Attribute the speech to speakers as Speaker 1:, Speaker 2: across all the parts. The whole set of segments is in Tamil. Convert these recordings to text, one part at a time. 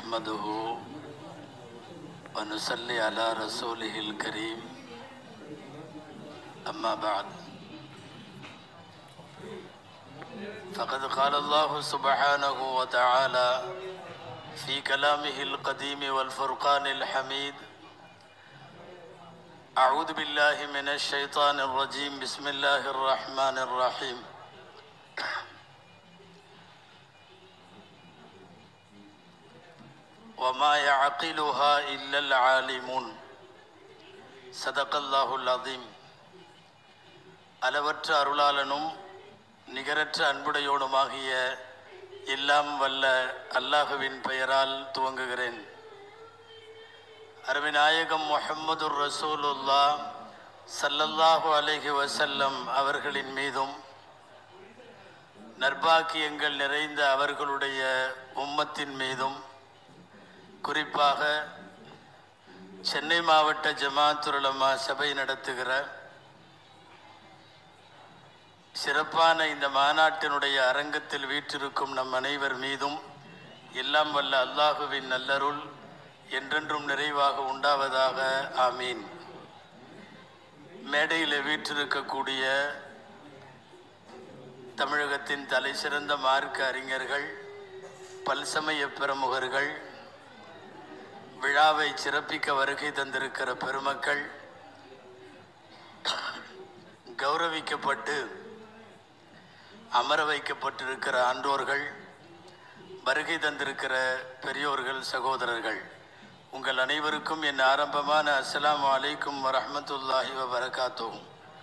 Speaker 1: نحمده ونصلي على رسوله الكريم أما بعد فقد قال الله سبحانه وتعالى في كلامه القديم والفرقان الحميد أعوذ بالله من الشيطان الرجيم بسم الله الرحمن الرحيم وما يعقلها إلا العالمون صدق الله العظيم அளவற்ற அருளாளனும் நிகரற்ற அன்புடையோனுமாகிய எல்லாம் வல்ல அல்லாஹுவின் பெயரால் துவங்குகிறேன் அருவிநாயகம் முஹம்மது ரசூலுல்லா சல்லல்லாஹு அலைஹி வசல்லம் அவர்களின் மீதும் நற்பாக்கியங்கள் நிறைந்த அவர்களுடைய உம்மத்தின் மீதும் குறிப்பாக சென்னை மாவட்ட ஜமாத்துலமா சபை நடத்துகிற சிறப்பான இந்த மாநாட்டினுடைய அரங்கத்தில் வீற்றிருக்கும் நம் அனைவர் மீதும் எல்லாம் வல்ல அல்லாஹுவின் நல்லருள் என்றென்றும் நிறைவாக உண்டாவதாக ஆமீன் மேடையில் வீற்றிருக்கக்கூடிய தமிழகத்தின் தலை சிறந்த மார்க்க அறிஞர்கள் பல்சமய பிரமுகர்கள் விழாவை சிறப்பிக்க வருகை தந்திருக்கிற பெருமக்கள் கௌரவிக்கப்பட்டு அமர வைக்கப்பட்டிருக்கிற ஆன்றோர்கள் வருகை தந்திருக்கிற பெரியோர்கள் சகோதரர்கள் உங்கள் அனைவருக்கும் என் ஆரம்பமான அஸ்ஸலாமு அலைக்கும் வரஹ்மத்துல்லாஹி வபரகாத்துஹும்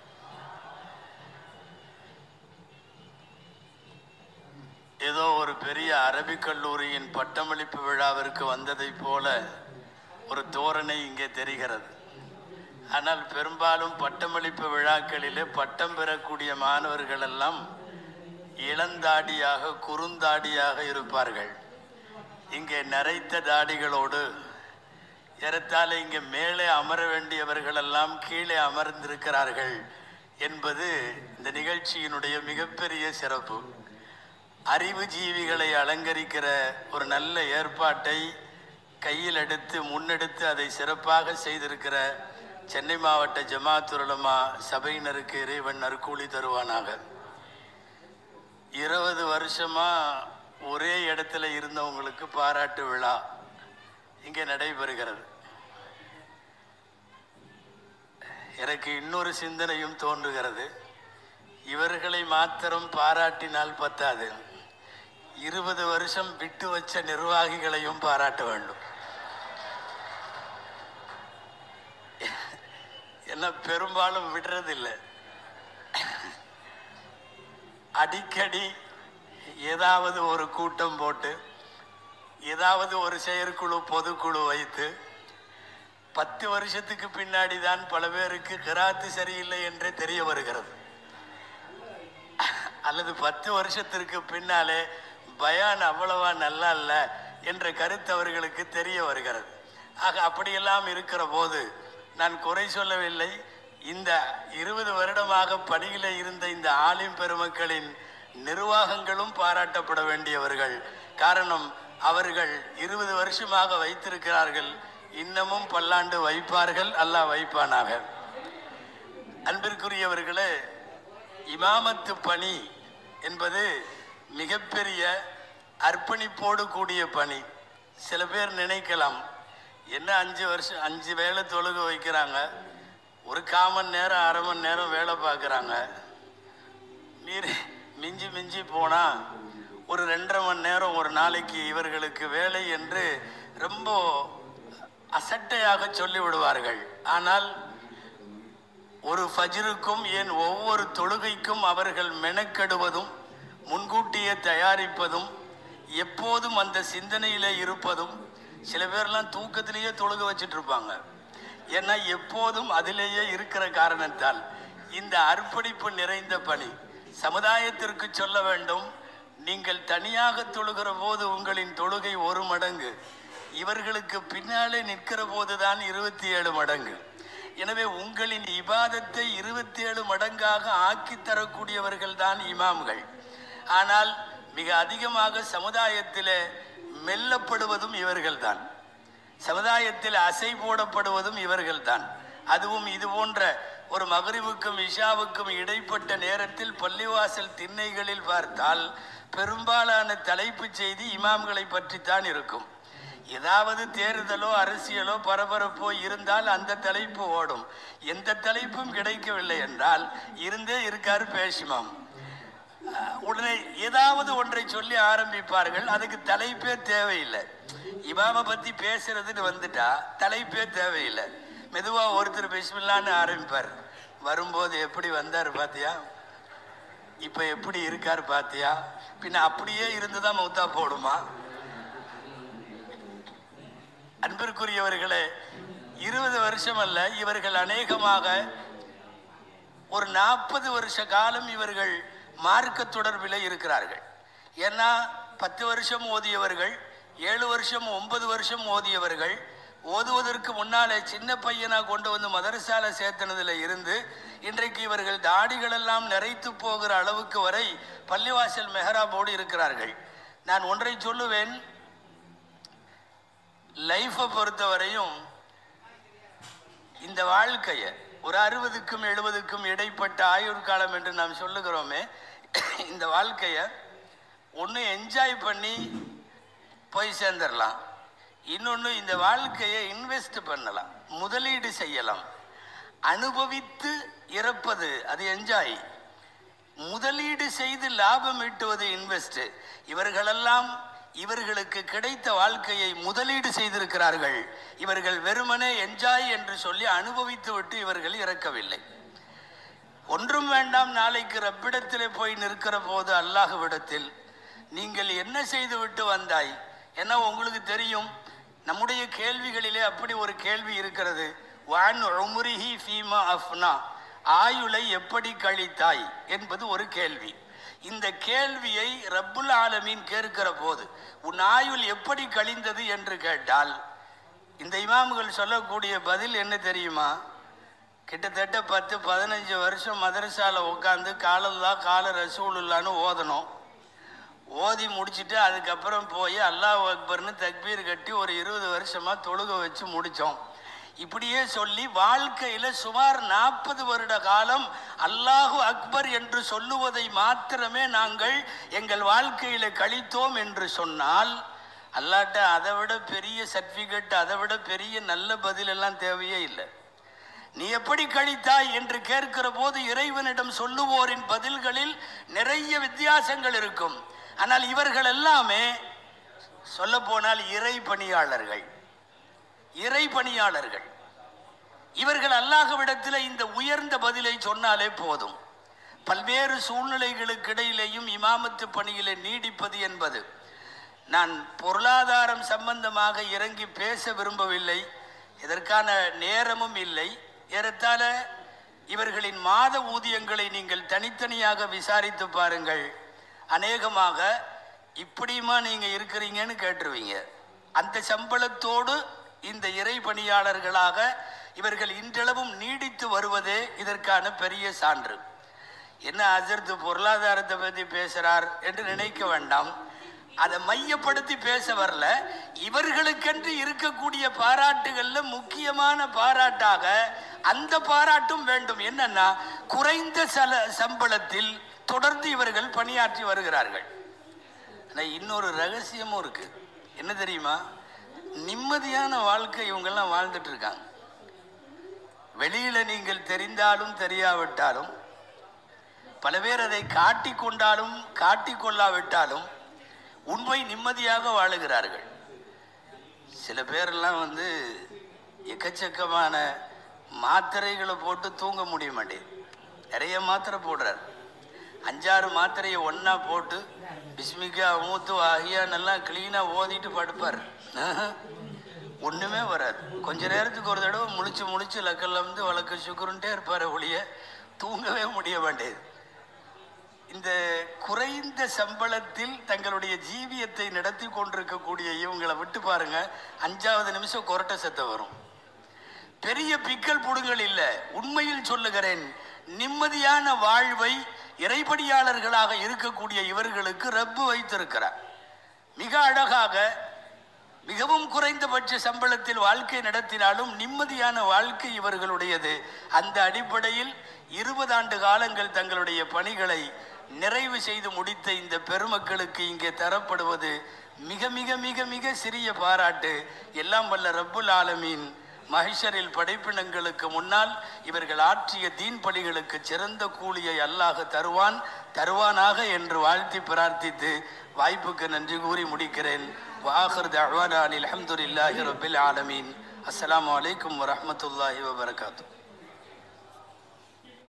Speaker 1: ஏதோ ஒரு பெரிய அரபிக் கல்லூரியின் பட்டமளிப்பு விழாவிற்கு வந்ததைப் போல ஒரு தோரணை இங்கே தெரிகிறது ஆனால் பெரும்பாலும் பட்டமளிப்பு விழாக்களிலே பட்டம் பெறக்கூடிய மாணவர்கள் எல்லாம் இளந்தாடியாக குறுந்தாடியாக இருப்பார்கள் இங்கே நரைத்த தாடிகளோடு ஏறத்தாழ இங்கே மேலே அமர வேண்டியவர்கள் எல்லாம் கீழே அமர்ந்திருக்கிறார்கள் என்பது இந்த நிகழ்ச்சியினுடைய மிகப்பெரிய சிறப்பு அறிவு ஜீவிகளை அலங்கரிக்கிற ஒரு நல்ல ஏற்பாட்டை கையில் எடுத்து முன்னெடுத்து அதை சிறப்பாக செய்திருக்கிற சென்னை மாவட்ட ஜமாத்துலமா சபையினருக்கு இறைவன் நற்கூலி தருவானாக இருபது வருஷமா ஒரே இடத்துல இருந்தவங்களுக்கு பாராட்டு விழா இங்கே நடைபெறுகிறது எனக்கு இன்னொரு சிந்தனையும் தோன்றுகிறது இவர்களை மாத்திரம் பாராட்டினால் பத்தாது இருபது வருஷம் விட்டு வச்ச நிர்வாகிகளையும் பாராட்ட வேண்டும் என்ன பெரும்பாலும் விடுறதில்லை அடிக்கடி ஏதாவது ஒரு கூட்டம் போட்டு ஏதாவது ஒரு செயற்குழு பொதுக்குழு வைத்து பத்து வருஷத்துக்கு பின்னாடி தான் பல பேருக்கு கிராத்து சரியில்லை என்றே தெரிய வருகிறது அல்லது பத்து வருஷத்திற்கு பின்னாலே பயான் அவ்வளவா நல்லா இல்ல என்ற கருத்து அவர்களுக்கு தெரிய வருகிறது ஆக அப்படியெல்லாம் இருக்கிற போது நான் குறை சொல்லவில்லை இந்த இருபது வருடமாக பணியில் இருந்த இந்த ஆலிம் பெருமக்களின் நிர்வாகங்களும் பாராட்டப்பட வேண்டியவர்கள் காரணம் அவர்கள் இருபது வருஷமாக வைத்திருக்கிறார்கள் இன்னமும் பல்லாண்டு வைப்பார்கள் அல்லாஹ் வைப்பானாக அன்பிற்குரியவர்களே இமாமத்து பணி என்பது மிகப்பெரிய அர்ப்பணிப்போடு கூடிய பணி சில பேர் நினைக்கலாம் என்ன அஞ்சு வருஷம் அஞ்சு வேளை தொழுக வைக்கிறாங்க ஒரு காமன் நேரம் அரை மணி நேரம் வேலை பார்க்குறாங்க மீறி மிஞ்சி மிஞ்சி போனால் ஒரு ரெண்டரை மணி நேரம் ஒரு நாளைக்கு இவர்களுக்கு வேலை என்று ரொம்ப அசட்டையாக சொல்லி விடுவார்கள் ஆனால் ஒரு ஃபஜ்ருக்கும் ஏன் ஒவ்வொரு தொழுகைக்கும் அவர்கள் மெனக்கெடுவதும் முன்கூட்டியே தயாரிப்பதும் எப்போதும் அந்த சிந்தனையிலே இருப்பதும் சில பேர்லாம் தூக்கத்திலேயே தொழுக வச்சுட்டு இருப்பாங்க ஏன்னா எப்போதும் அதிலேயே இருக்கிற காரணத்தால் இந்த அர்ப்பணிப்பு நிறைந்த பணி சமுதாயத்திற்கு சொல்ல வேண்டும் நீங்கள் தனியாக தொழுகிற போது உங்களின் தொழுகை ஒரு மடங்கு இவர்களுக்கு பின்னாலே நிற்கிற போதுதான் இருபத்தி ஏழு மடங்கு எனவே உங்களின் இபாதத்தை இருபத்தி ஏழு மடங்காக ஆக்கி தரக்கூடியவர்கள் தான் இமாம்கள் ஆனால் மிக அதிகமாக சமுதாயத்திலே மெல்லப்படுவதும் இவர்கள்தான் சமுதாயத்தில் அசை போடப்படுவதும் இவர்கள்தான் அதுவும் இது போன்ற ஒரு மகரிவுக்கும் இஷாவுக்கும் இடைப்பட்ட நேரத்தில் பள்ளிவாசல் திண்ணைகளில் பார்த்தால் பெரும்பாலான தலைப்புச் செய்தி இமாம்களை பற்றித்தான் இருக்கும் ஏதாவது தேர்தலோ அரசியலோ பரபரப்போ இருந்தால் அந்த தலைப்பு ஓடும் எந்த தலைப்பும் கிடைக்கவில்லை என்றால் இருந்தே இருக்காரு பேசிமாம் அஹ் உடனே ஏதாவது ஒன்றை சொல்லி ஆரம்பிப்பார்கள் அதுக்கு தலைப்பே தேவையில்லை இமாம பத்தி பேசுறதுன்னு வந்துட்டா தலைப்பே தேவையில்லை மெதுவா ஒருத்தர் பிஸ்மில்லான்னு ஆரம்பிப்பார் வரும்போது எப்படி வந்தார் பாத்தியா இப்ப எப்படி இருக்கார் பாத்தியா பின்ன அப்படியே இருந்துதான் மௌத்தா போடுமா அன்பிற்குரியவர்களே இருபது வருஷம் அல்ல இவர்கள் அநேகமாக ஒரு நாற்பது வருஷ காலம் இவர்கள் மார்க்க தொடர்பில் இருக்கிறார்கள் ஏன்னா பத்து வருஷம் ஓதியவர்கள் ஏழு வருஷம் ஒன்பது வருஷம் ஓதியவர்கள் ஓதுவதற்கு முன்னாலே சின்ன பையனா கொண்டு வந்து மதரசால சேர்த்தனதுல இருந்து இன்றைக்கு இவர்கள் தாடிகளெல்லாம் நிறைத்து போகிற அளவுக்கு வரை பள்ளிவாசல் மெஹராபோடு இருக்கிறார்கள் நான் ஒன்றை சொல்லுவேன் லைஃப்பை பொறுத்தவரையும் இந்த வாழ்க்கையை ஒரு அறுபதுக்கும் எழுபதுக்கும் இடைப்பட்ட ஆயுள் காலம் என்று நாம் சொல்லுகிறோமே இந்த வாழ்க்கையை ஒன்று என்ஜாய் பண்ணி போய் சேர்ந்துடலாம் இன்னொன்று இந்த வாழ்க்கையை இன்வெஸ்ட் பண்ணலாம் முதலீடு செய்யலாம் அனுபவித்து இறப்பது அது என்ஜாய் முதலீடு செய்து லாபம் ஈட்டுவது இன்வெஸ்ட் இவர்களெல்லாம் இவர்களுக்கு கிடைத்த வாழ்க்கையை முதலீடு செய்திருக்கிறார்கள் இவர்கள் வெறுமனே என்ஜாய் என்று சொல்லி அனுபவித்து விட்டு இவர்கள் இறக்கவில்லை ஒன்றும் வேண்டாம் நாளைக்கு ரப்பிடத்திலே போய் நிற்கிற போது அல்லாஹ்விடத்தில் நீங்கள் என்ன செய்து விட்டு வந்தாய் ஏன்னா உங்களுக்கு தெரியும் நம்முடைய கேள்விகளிலே அப்படி ஒரு கேள்வி இருக்கிறது வான் உமுரிஹி ஃபீமா அஃப்னா ஆயுளை எப்படி கழித்தாய் என்பது ஒரு கேள்வி இந்த கேள்வியை ரப்புல் ஆலமீன் கேட்கிற போது உன் ஆயுள் எப்படி கழிந்தது என்று கேட்டால் இந்த இமாம்கள் சொல்லக்கூடிய பதில் என்ன தெரியுமா கிட்டத்தட்ட பத்து பதினஞ்சு வருஷம் மதரசால உட்காந்து காலல்லா கால ரசூலுல்லான்னு ஓதணும் ஓதி முடிச்சுட்டு அதுக்கப்புறம் போய் அல்லாஹ் அக்பர்னு தக்பீர் கட்டி ஒரு இருபது வருஷமா தொழுக வச்சு முடித்தோம் இப்படியே சொல்லி வாழ்க்கையில சுமார் நாற்பது வருட காலம் அல்லாஹு அக்பர் என்று சொல்லுவதை மாத்திரமே நாங்கள் எங்கள் வாழ்க்கையில கழித்தோம் என்று சொன்னால் அல்லாட்ட அதை விட பெரிய சர்டிபிகேட் அதை விட பெரிய நல்ல பதில் எல்லாம் தேவையே இல்லை நீ எப்படி கழித்தாய் என்று கேட்கிற போது இறைவனிடம் சொல்லுவோரின் பதில்களில் நிறைய வித்தியாசங்கள் இருக்கும் ஆனால் இவர்கள் எல்லாமே சொல்ல போனால் இறை பணியாளர்கள் இறை பணியாளர்கள் இவர்கள் அல்லாஹ்விடத்தில் இந்த உயர்ந்த பதிலை சொன்னாலே போதும் பல்வேறு சூழ்நிலைகளுக்கு இடையிலேயும் இமாமத்து பணியிலே நீடிப்பது என்பது நான் பொருளாதாரம் சம்பந்தமாக இறங்கி பேச விரும்பவில்லை இதற்கான நேரமும் இல்லை ஏறத்தாழ இவர்களின் மாத ஊதியங்களை நீங்கள் தனித்தனியாக விசாரித்து பாருங்கள் அநேகமாக இப்படியுமா நீங்க இருக்கிறீங்கன்னு கேட்டுருவீங்க அந்த சம்பளத்தோடு இந்த இறை பணியாளர்களாக இவர்கள் இன்றளவும் நீடித்து வருவதே இதற்கான பெரிய சான்று என்ன அஜர்த்து பொருளாதாரத்தை பற்றி பேசுறார் என்று நினைக்க வேண்டாம் அதை மையப்படுத்தி பேச வரல இவர்களுக்கென்று இருக்கக்கூடிய பாராட்டுகள்ல முக்கியமான பாராட்டாக அந்த பாராட்டும் வேண்டும் என்னன்னா குறைந்த சல சம்பளத்தில் தொடர்ந்து இவர்கள் பணியாற்றி வருகிறார்கள் ஆனா இன்னொரு ரகசியமும் இருக்கு என்ன தெரியுமா நிம்மதியான வாழ்க்கை இவங்கெல்லாம் வாழ்ந்துட்டு இருக்காங்க வெளியில நீங்கள் தெரிந்தாலும் தெரியாவிட்டாலும் பல பேர் அதை காட்டிக் கொண்டாலும் காட்டிக் கொள்ளாவிட்டாலும் உண்மை நிம்மதியாக வாழுகிறார்கள் சில பேரெல்லாம் வந்து எக்கச்சக்கமான மாத்திரைகளை போட்டு தூங்க முடிய மாட்டேங்குது நிறைய மாத்திரை போடுறார் அஞ்சாறு மாத்திரையை ஒண்ணா போட்டு பிஸ்மிகா மூத்து ஆகியானெல்லாம் கிளீனாக ஓதிட்டு படுப்பார் ஒண்ணுமே வராது கொஞ்ச நேரத்துக்கு ஒரு தடவை முழிச்சு முழிச்சு லக்கல்ல வந்து வழக்கு சுக்குருன்ட்டே இருப்பார் ஒழிய தூங்கவே முடிய மாட்டேது இந்த குறைந்த சம்பளத்தில் தங்களுடைய ஜீவியத்தை நடத்தி கொண்டிருக்கக்கூடிய இவங்களை விட்டு பாருங்க அஞ்சாவது நிமிஷம் கொரட்டை சத்தம் வரும் பெரிய பிக்கல் புடுங்கள் இல்ல உண்மையில் சொல்லுகிறேன் நிம்மதியான வாழ்வை இறைபடியாளர்களாக இருக்கக்கூடிய இவர்களுக்கு ரப்பு வைத்திருக்கிறார் மிக அழகாக மிகவும் குறைந்தபட்ச சம்பளத்தில் வாழ்க்கை நடத்தினாலும் நிம்மதியான வாழ்க்கை இவர்களுடையது அந்த அடிப்படையில் இருபது ஆண்டு காலங்கள் தங்களுடைய பணிகளை நிறைவு செய்து முடித்த இந்த பெருமக்களுக்கு இங்கே தரப்படுவது மிக மிக மிக மிக சிறிய பாராட்டு எல்லாம் வல்ல ரப்புல் ஆலமீன் மஹிஷரில் படைப்பினங்களுக்கு முன்னால் இவர்கள் ஆற்றிய தீன் பணிகளுக்கு சிறந்த கூலியை அல்லாஹ் தருவான் தருவானாக என்று வாழ்த்தி பிரார்த்தித்து வாய்ப்புக்கு நன்றி கூறி முடிக்கிறேன் வாஹர் தவானான் அலமதுல்லாஹி ரபில் ஆலமீன் அஸ்ஸலாமு அலைக்கும் வரஹ்மத்துல்லாஹி வபரகாத்து